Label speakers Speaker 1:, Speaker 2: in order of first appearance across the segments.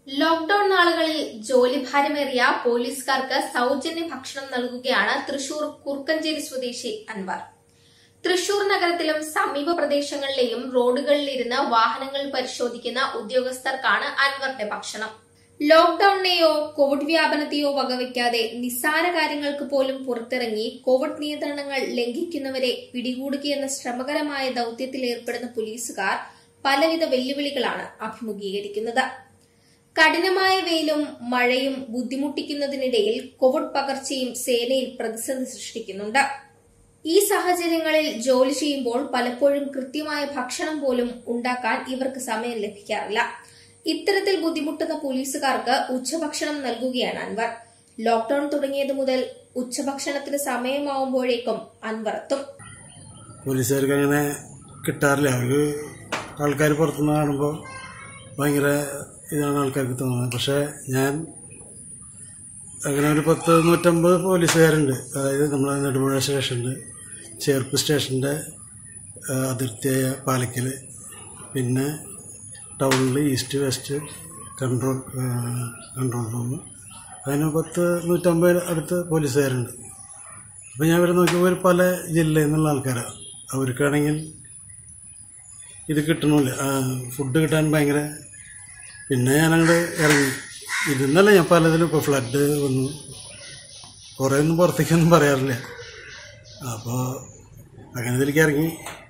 Speaker 1: lockdown നാളുകളിൽ ജോലിഭാരമേറിയ പോലീസുകാർക്ക് സൌജന്യ ഭക്ഷണം നൽകുകയാണ് തൃശൂർ കുർക്കഞ്ചേരി സ്വദേശി അൻവർ തൃശൂർ നഗരത്തിലും സമീപ പ്രദേശങ്ങളിലെയും റോഡുകളിലിരുന്ന് വാഹനങ്ങൾ പരിശോധിക്കുന്ന ഉദ്യോഗസ്ഥർക്കാണ് അൻവറിന്റെ ഭക്ഷണം ലോക്ഡൌണിനെയോ കോവിഡ് വ്യാപനത്തെയോ വകവയ്ക്കാതെ നിസ്സാര കാര്യങ്ങൾക്ക് പോലും പുറത്തിറങ്ങി കോവിഡ് നിയന്ത്രണങ്ങൾ ലംഘിക്കുന്നവരെ പിടികൂടുകയെന്ന ശ്രമകരമായ ദൌത്യത്തിൽ ഏർപ്പെടുന്ന പോലീസുകാർ പലവിധ വെല്ലുവിളികളാണ് അഭിമുഖീകരിക്കുന്നത് കഠിനമായ വെയിലും മഴയും ബുദ്ധിമുട്ടിക്കുന്നതിനിടയിൽ കോവിഡ് പകർച്ചയും സേനയിൽ പ്രതിസന്ധി സൃഷ്ടിക്കുന്നുണ്ട് ഈ സാഹചര്യങ്ങളിൽ ജോലി ചെയ്യുമ്പോൾ പലപ്പോഴും കൃത്യമായ ഭക്ഷണം പോലും ഉണ്ടാക്കാൻ ഇവർക്ക് സമയം ലഭിക്കാറില്ല ഇത്തരത്തിൽ ബുദ്ധിമുട്ടുന്ന പോലീസുകാർക്ക് ഉച്ചഭക്ഷണം നൽകുകയാണ് അൻവർ ലോക്ഡൌൺ തുടങ്ങിയത് മുതൽ ഉച്ചഭക്ഷണത്തിന് സമയമാവുമ്പോഴേക്കും അൻവർ എത്തും
Speaker 2: പോലീസുകാർക്ക് അങ്ങനെ കിട്ടാറില്ല അവർ ആൾക്കാർ പുറത്തുനിന്ന് കാണുമ്പോൾ ഭയങ്കര ഇതാണ് ആൾക്കാർക്ക് തോന്നുന്നത് പക്ഷേ ഞാൻ അങ്ങനെ ഒരു പത്ത് നൂറ്റമ്പത് പോലീസുകാരുണ്ട് അതായത് നമ്മളെ നെടുമ്പുഴ സ്റ്റേഷൻ്റെ ചേർപ്പ് സ്റ്റേഷൻ്റെ ആ, അതിർത്തിയായ പാലക്കൽ പിന്നെ ടൗണിൽ ഈസ്റ്റ് വെസ്റ്റ് കൺട്രോൾ ആ, കൺട്രോൾ റൂം അതിന് പത്ത് നൂറ്റമ്പത് അടുത്ത് പോലീസുകാരുണ്ട് അപ്പോൾ ഞാൻ ഇവരെ നോക്കിയപ്പോൾ പല ജില്ലയിൽ നിന്നുള്ള ആൾക്കാരാണ് അവർക്കാണെങ്കിൽ ഇത് കിട്ടണമില്ല ആ, ഫുഡ് കിട്ടാൻ ഭയങ്കര പിന്നെ ഞാനങ്ങോട്ട് ഇറങ്ങി ഇതെന്നല്ല ഞാൻ പലതിലും ഇപ്പോൾ ഫ്ലഡ് വന്നു കുറേ ഒന്നും പുറത്തേക്കൊന്നും പറയാറില്ല അപ്പോൾ അങ്ങനെ ഇതിലേക്ക് ഇറങ്ങി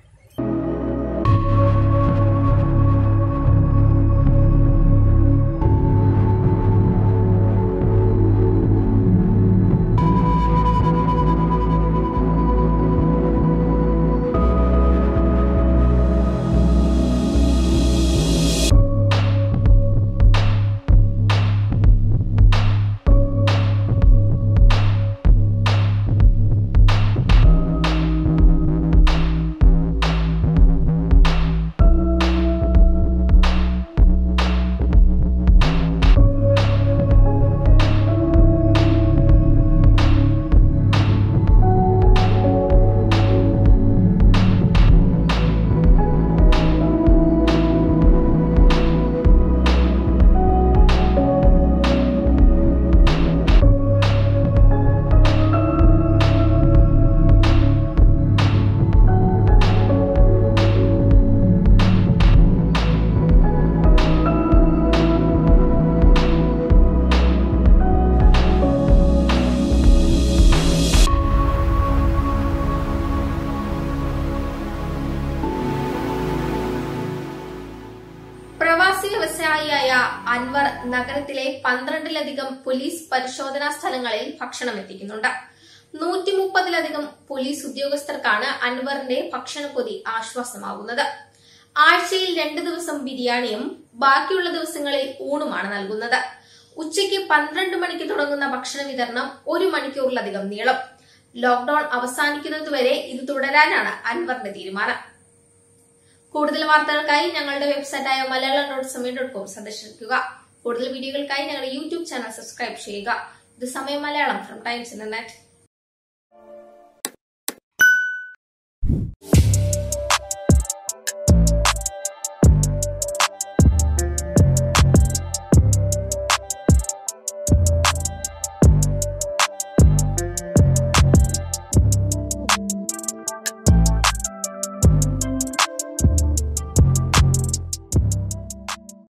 Speaker 1: പ്രവാസി വ്യവസായിയായ അൻവർ നഗരത്തിലെ പന്ത്രണ്ടിലധികം പോലീസ് പരിശോധനാ സ്ഥലങ്ങളിൽ ഭക്ഷണം എത്തിക്കുന്നുണ്ട് നൂറ്റി മുപ്പതിലധികം പോലീസ് ഉദ്യോഗസ്ഥർക്കാണ് അൻവറിന്റെ ഭക്ഷണപ്പൊതി ആശ്വാസമാകുന്നത് ആഴ്ചയിൽ രണ്ട് ദിവസം ബിരിയാണിയും ബാക്കിയുള്ള ദിവസങ്ങളിൽ ഊണുമാണ് നൽകുന്നത് ഉച്ചയ്ക്ക് പന്ത്രണ്ട് മണിക്ക് തുടങ്ങുന്ന ഭക്ഷണ വിതരണം ഒരു മണിക്കൂറിലധികം നീളും ലോക്ഡൌൺ അവസാനിക്കുന്നതുവരെ ഇത് തുടരാനാണ് അൻവറിന്റെ തീരുമാനം കൂടുതൽ വാർത്തകൾക്കായി ഞങ്ങളുടെ വെബ്സൈറ്റായ Malayalam dot Samayam dot com സന്ദർശിക്കുക കൂടുതൽ വീഡിയോകൾക്കായി ഞങ്ങളുടെ യൂട്യൂബ് ചാനൽ സബ്സ്ക്രൈബ് ചെയ്യുക ഇത് സമയം മലയാളം ഫ്രം ടൈംസ് ഇന്റർനെറ്റ്